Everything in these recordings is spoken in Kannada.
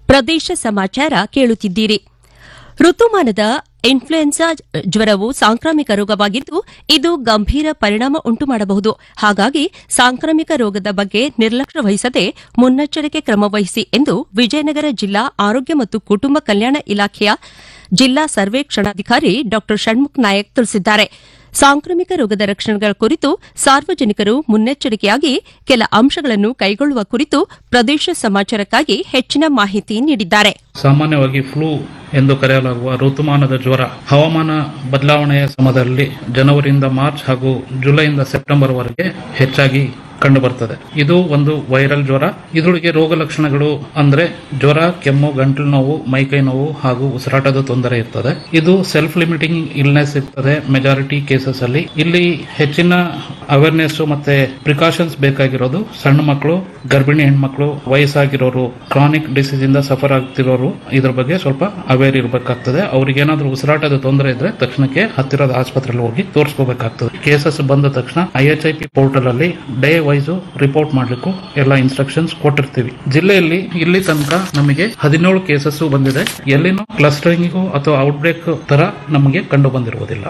ಪ್ರದೇಶ ಸಮಾಚಾರ ಕೇಳುತ್ತಿದ್ದೀರಿ ಋತುಮಾನದ ಇನ್ಫ್ಲುಯೆನ್ಸಾ ಜ್ವರವು ಸಾಂಕ್ರಾಮಿಕ ರೋಗವಾಗಿದ್ದು ಇದು ಗಂಭೀರ ಪರಿಣಾಮ ಉಂಟುಮಾಡಬಹುದು ಹಾಗಾಗಿ ಸಾಂಕ್ರಾಮಿಕ ರೋಗದ ಬಗ್ಗೆ ನಿರ್ಲಕ್ಷ್ಯ ವಹಿಸದೆ ಮುನ್ನೆಚ್ಚರಿಕೆ ಕ್ರಮ ವಹಿಸಿ ಎಂದು ವಿಜಯನಗರ ಜಿಲ್ಲಾ ಆರೋಗ್ಯ ಮತ್ತು ಕುಟುಂಬ ಕಲ್ಯಾಣ ಇಲಾಖೆಯ ಜಿಲ್ಲಾ ಸರ್ವೇಕ್ಷಣಾಧಿಕಾರಿ ಡಾ ಷಣ್ಮುಖ್ ನಾಯಕ್ ತಿಳಿಸಿದ್ದಾರೆ ಸಾಂಕ್ರಾಮಿಕ ರೋಗದ ಲಕ್ಷಣಗಳ ಕುರಿತು ಸಾರ್ವಜನಿಕರು ಮುನ್ನೆಚ್ಚರಿಕೆಯಾಗಿ ಕೆಲ ಅಂಶಗಳನ್ನು ಕೈಗೊಳ್ಳುವ ಕುರಿತು ಪ್ರದೇಶ ಸಮಾಚಾರಕ್ಕಾಗಿ ಹೆಚ್ಚಿನ ಮಾಹಿತಿ ನೀಡಿದ್ದಾರೆ ಸಾಮಾನ್ಯವಾಗಿ ಫ್ಲೂ ಎಂದು ಕರೆಯಲಾಗುವ ಋತುಮಾನದ ಜ್ವರ ಹವಾಮಾನ ಬದಲಾವಣೆಯ ಸಮಯದಲ್ಲಿ ಜನವರಿಯಿಂದ ಮಾರ್ಚ್ ಹಾಗೂ ಜುಲೈಯಿಂದ ಸೆಪ್ಟೆಂಬರ್ ವರೆಗೆ ಹೆಚ್ಚಾಗಿ ಕಂಡುಬರ್ತದೆ ಇದು ಒಂದು ವೈರಲ್ ಜ್ವರ ಇದರೊಳಗೆ ರೋಗ ಲಕ್ಷಣಗಳು ಅಂದ್ರೆ ಜ್ವರ ಕೆಮ್ಮು ಗಂಟಲು ನೋವು ಮೈಕೈ ನೋವು ಹಾಗೂ ಉಸಿರಾಟದ ತೊಂದರೆ ಇರ್ತದೆ ಇದು ಸೆಲ್ಫ್ ಲಿಮಿಟಿಂಗ್ ಇಲ್ನೆಸ್ ಇರ್ತದೆ ಮೆಜಾರಿಟಿ ಕೇಸಸ್ ಅಲ್ಲಿ ಇಲ್ಲಿ ಹೆಚ್ಚಿನ ಅವೇರ್ನೆಸ್ ಮತ್ತೆ ಪ್ರಿಕಾಷನ್ಸ್ ಬೇಕಾಗಿರೋದು ಸಣ್ಣ ಮಕ್ಕಳು ಗರ್ಭಿಣಿ ಹೆಣ್ಮಕ್ಳು ವಯಸ್ಸಾಗಿರೋರು ಕ್ರಾನಿಕ್ ಡಿಸೀಸ್ ಇಂದ ಸಫರ್ ಆಗ್ತಿರೋರು ಇದ್ರ ಬಗ್ಗೆ ಸ್ವಲ್ಪ ಅವೇರ್ ಇರಬೇಕಾಗ್ತದೆ ಅವ್ರಿಗೆ ಏನಾದ್ರೂ ಉಸಿರಾಟದ ತೊಂದರೆ ಇದ್ರೆ ತಕ್ಷಣಕ್ಕೆ ಹತ್ತಿರದ ಆಸ್ಪತ್ರೆಯಲ್ಲಿ ಹೋಗಿ ತೋರಿಸ್ಕೋಬೇಕಾಗ್ತದೆ ಕೇಸಸ್ ಬಂದ ತಕ್ಷಣ I H I P portal ಅಲ್ಲಿ ಡೇ ವೈಸ್ ರಿಪೋರ್ಟ್ ಮಾಡ್ಲಿಕ್ಕೂ ಎಲ್ಲ ಇನ್ಸ್ಟ್ರಕ್ಷನ್ಸ್ ಕೊಟ್ಟಿರ್ತೀವಿ ಜಿಲ್ಲೆಯಲ್ಲಿ ಇಲ್ಲಿ ತನಕ ನಮಗೆ ಹದಿನೇಳು ಕೇಸಸ್ ಬಂದಿದೆ ಎಲ್ಲಿನೂ ಕ್ಲಸ್ಟರಿಂಗಿಗೂ ಅಥವಾ ಔಟ್ಬ್ರೇಕ್ ತರ ನಮಗೆ ಕಂಡು ಬಂದಿರುವುದಿಲ್ಲ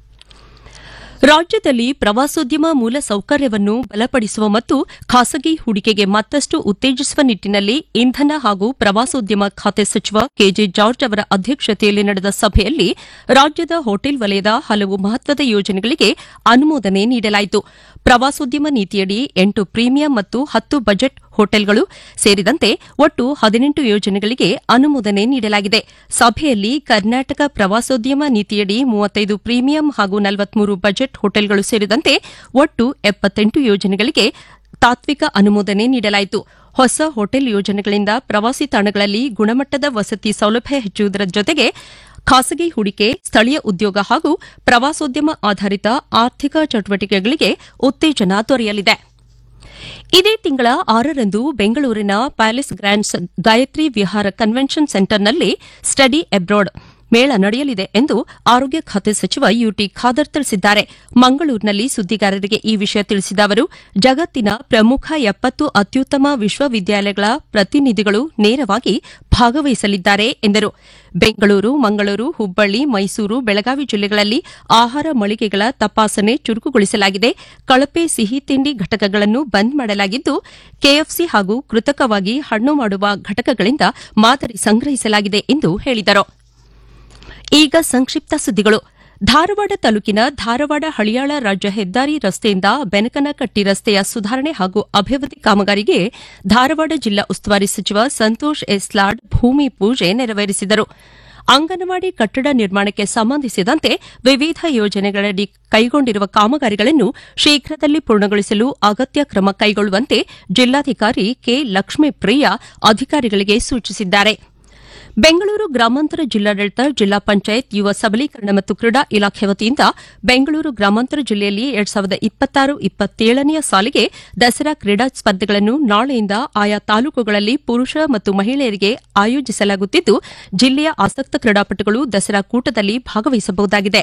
ರಾಜ್ಯದಲ್ಲಿ ಪ್ರವಾಸೋದ್ಯಮ ಮೂಲ ಸೌಕರ್ಯವನ್ನು ಬಲಪಡಿಸುವ ಮತ್ತು ಖಾಸಗಿ ಹೂಡಿಕೆಗೆ ಮತ್ತಷ್ಟು ಉತ್ತೇಜಿಸುವ ನಿಟ್ಟಿನಲ್ಲಿ ಇಂಧನ ಹಾಗೂ ಪ್ರವಾಸೋದ್ಯಮ ಖಾತೆ ಸಚಿವ ಕೆಜೆ ಜಾರ್ಜ್ ಅವರ ಅಧ್ಯಕ್ಷತೆಯಲ್ಲಿ ನಡೆದ ಸಭೆಯಲ್ಲಿ ರಾಜ್ಯದ ಹೋಟೆಲ್ ವಲಯದ ಹಲವು ಮಹತ್ವದ ಯೋಜನೆಗಳಿಗೆ ಅನುಮೋದನೆ ನೀಡಲಾಯಿತು ಪ್ರವಾಸೋದ್ಯಮ ನೀತಿಯಡಿ ಎಂಟು ಪ್ರೀಮಿಯಂ ಮತ್ತು ಹತ್ತು ಬಜೆಟ್ ಹೋಟೆಲ್ಗಳು ಸೇರಿದಂತೆ ಒಟ್ಟು ಹದಿನೆಂಟು ಯೋಜನೆಗಳಿಗೆ ಅನುಮೋದನೆ ನೀಡಲಾಗಿದೆ ಸಭೆಯಲ್ಲಿ ಕರ್ನಾಟಕ ಪ್ರವಾಸೋದ್ಯಮ ನೀತಿಯಡಿ ಮೂವತ್ತೈದು ಪ್ರೀಮಿಯಂ ಹಾಗೂ ನಲವತ್ಮೂರು ಬಜೆಟ್ ಹೋಟೆಲ್ಗಳು ಸೇರಿದಂತೆ ಒಟ್ಟು ಎಪ್ಪತ್ತೆಂಟು ಯೋಜನೆಗಳಿಗೆ ತಾತ್ವಿಕ ಅನುಮೋದನೆ ನೀಡಲಾಯಿತು ಹೊಸ ಹೋಟೆಲ್ ಯೋಜನೆಗಳಿಂದ ಪ್ರವಾಸಿ ತಾಣಗಳಲ್ಲಿ ಗುಣಮಟ್ಟದ ವಸತಿ ಸೌಲಭ್ಯ ಹೆಚ್ಚುವುದರ ಜೊತೆಗೆ ಖಾಸಗಿ ಹೂಡಿಕೆ ಸ್ಥಳೀಯ ಉದ್ಯೋಗ ಹಾಗೂ ಪ್ರವಾಸೋದ್ಯಮ ಆಧಾರಿತ ಆರ್ಥಿಕ ಚಟುವಟಿಕೆಗಳಿಗೆ ಉತ್ತೇಜನ ದೊರೆಯಲಿದೆ ಇದೇ ತಿಂಗಳ ಆರರಂದು ಬೆಂಗಳೂರಿನ ಪ್ಯಾಲೇಸ್ ಗ್ರ್ಯಾಂಡ್ಸ್ ಗಾಯತ್ರಿ ವಿಹಾರ ಕನ್ವೆನ್ಷನ್ ಸೆಂಟರ್ನಲ್ಲಿ ಸ್ಟಡಿ ಅಬ್ರಾಡ್ ಮೇಳ ನಡೆಯಲಿದೆ ಎಂದು ಆರೋಗ್ಯ ಖಾತೆ ಸಚಿವ ಯುಟಿ ಖಾದರ್ ತಿಳಿಸಿದ್ದಾರೆ ಮಂಗಳೂರಿನಲ್ಲಿ ಸುದ್ದಿಗಾರರಿಗೆ ಈ ವಿಷಯ ತಿಳಿಸಿದ ಅವರು ಜಗತ್ತಿನ ಪ್ರಮುಖ ಎಪ್ಪತ್ತು ಅತ್ಯುತ್ತಮ ವಿಶ್ವವಿದ್ಯಾಲಯಗಳ ಪ್ರತಿನಿಧಿಗಳು ನೇರವಾಗಿ ಭಾಗವಹಿಸಲಿದ್ದಾರೆ ಎಂದರು ಬೆಂಗಳೂರು ಮಂಗಳೂರು ಹುಬ್ಬಳ್ಳಿ ಮೈಸೂರು ಬೆಳಗಾವಿ ಜಿಲ್ಲೆಗಳಲ್ಲಿ ಆಹಾರ ಮಳಿಗೆಗಳ ತಪಾಸಣೆ ಚುರುಕುಗೊಳಿಸಲಾಗಿದೆ ಕಳಪೆ ಸಿಹಿ ತಿಂಡಿ ಘಟಕಗಳನ್ನು ಬಂದ್ ಮಾಡಲಾಗಿದ್ದು ಕೆಎಫ್ಸಿ ಹಾಗೂ ಕೃತಕವಾಗಿ ಹಣ್ಣು ಮಾಡುವ ಘಟಕಗಳಿಂದ ಮಾದರಿ ಸಂಗ್ರಹಿಸಲಾಗಿದೆ ಎಂದು ಹೇಳಿದರು ಈಗ ಸಂಕ್ಷಿಪ್ತ ಸುದ್ದಿಗಳು ಧಾರವಾಡ ತಾಲೂಕಿನ ಧಾರವಾಡ ಹಳಿಯಾಳ ರಾಜ್ಯ ಹೆದ್ದಾರಿ ರಸ್ತೆಯಿಂದ ಬೆನಕನಕಟ್ಟಿ ರಸ್ತೆಯ ಸುಧಾರಣೆ ಹಾಗೂ ಅಭಿವೃದ್ಧಿ ಕಾಮಗಾರಿಗೆ ಧಾರವಾಡ ಜಿಲ್ಲಾ ಉಸ್ತುವಾರಿ ಸಚಿವ ಸಂತೋಷ್ ಎಸ್ ಲಾಡ್ ಭೂಮಿ ಪೂಜೆ ನೆರವೇರಿಸಿದರು ಅಂಗನವಾಡಿ ಕಟ್ಟಡ ನಿರ್ಮಾಣಕ್ಕೆ ಸಂಬಂಧಿಸಿದಂತೆ ವಿವಿಧ ಯೋಜನೆಗಳಡಿ ಕೈಗೊಂಡಿರುವ ಕಾಮಗಾರಿಗಳನ್ನು ಶೀಘ್ರದಲ್ಲಿ ಪೂರ್ಣಗೊಳಿಸಲು ಅಗತ್ಯ ಕ್ರಮ ಕೈಗೊಳ್ಳುವಂತೆ ಜಿಲ್ಲಾಧಿಕಾರಿ ಕೆ ಲಕ್ಷ್ಮೀಪ್ರಿಯ ಅಧಿಕಾರಿಗಳಿಗೆ ಸೂಚಿಸಿದ್ದಾರೆ ಬೆಂಗಳೂರು ಗ್ರಾಮಾಂತರ ಜಿಲ್ಲಾಡಳಿತ ಜಿಲ್ಲಾ ಪಂಚಾಯತ್ ಯುವ ಸಬಲೀಕರಣ ಮತ್ತು ಕ್ರೀಡಾ ಇಲಾಖೆ ವತಿಯಿಂದ ಬೆಂಗಳೂರು ಗ್ರಾಮಾಂತರ ಜಿಲ್ಲೆಯಲ್ಲಿ ಎರಡ್ ಸಾವಿರದ ಇಪ್ಪತ್ತಾರು ಇಪ್ಪತ್ತೇಳನೆಯ ಸಾಲಿಗೆ ದಸರಾ ಕ್ರೀಡಾ ಸ್ಪರ್ಧೆಗಳನ್ನು ನಾಳೆಯಿಂದ ಆಯಾ ತಾಲೂಕುಗಳಲ್ಲಿ ಪುರುಷ ಮತ್ತು ಮಹಿಳೆಯರಿಗೆ ಆಯೋಜಿಸಲಾಗುತ್ತಿದ್ದು ಜಿಲ್ಲೆಯ ಆಸಕ್ತ ಕ್ರೀಡಾಪಟುಗಳು ದಸರಾ ಕೂಟದಲ್ಲಿ ಭಾಗವಹಿಸಬಹುದಾಗಿದೆ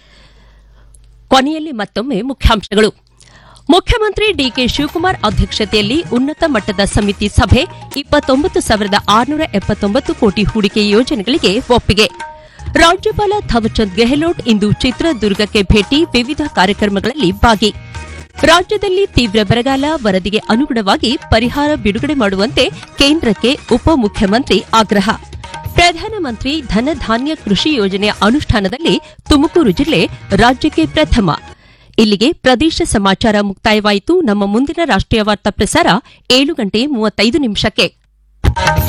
ಕೊನೆಯಲ್ಲಿ ಮತ್ತೊಮ್ಮೆ ಮುಖ್ಯಾಂಶಗಳು ಮುಖ್ಯಮಂತ್ರಿ ಡಿಕೆ ಶಿವಕುಮಾರ್ ಅಧ್ಯಕ್ಷತೆಯಲ್ಲಿ ಉನ್ನತ ಮಟ್ಟದ ಸಮಿತಿ ಸಭೆ ಇಪ್ಪತ್ತೊಂಬತ್ತು ಸಾವಿರದ ಆರುನೂರ ಎಪ್ಪತ್ತೊಂಬತ್ತು ಕೋಟಿ ಹೂಡಿಕೆ ಯೋಜನೆಗಳಿಗೆ ಒಪ್ಪಿಗೆ ರಾಜ್ಯಪಾಲ ಥವರ್ಚಂದ್ ಗೆಹ್ಲೋಟ್ ಇಂದು ಚಿತ್ರದುರ್ಗಕ್ಕೆ ಭೇಟಿ ವಿವಿಧ ಕಾರ್ಯಕ್ರಮಗಳಲ್ಲಿ ಭಾಗಿ ರಾಜ್ಯದಲ್ಲಿ ತೀವ್ರ ಬರಗಾಲ ವರದಿಗೆ ಅನುಗುಣವಾಗಿ ಪರಿಹಾರ ಬಿಡುಗಡೆ ಮಾಡುವಂತೆ ಕೇಂದ್ರಕ್ಕೆ ಉಪಮುಖ್ಯಮಂತ್ರಿ ಆಗ್ರಹ ಪ್ರಧಾನಮಂತ್ರಿ ಧನಧಾನ್ಯ ಕೃಷಿ ಯೋಜನೆಯ ಅನುಷ್ಠಾನದಲ್ಲಿ ತುಮಕೂರು ಜಿಲ್ಲೆ ರಾಜ್ಯಕ್ಕೆ ಪ್ರಥಮ ಇಲ್ಲಿಗೆ ಪ್ರದೇಶ ಸಮಾಚಾರ ಮುಕ್ತಾಯವಾಯಿತು ನಮ್ಮ ಮುಂದಿನ ರಾಷ್ಟ್ರೀಯ ವಾರ್ತಾ ಪ್ರಸಾರ ಏಳು ಗಂಟೆ ಮೂವತ್ತೈದು ನಿಮಿಷಕ್ಕೆ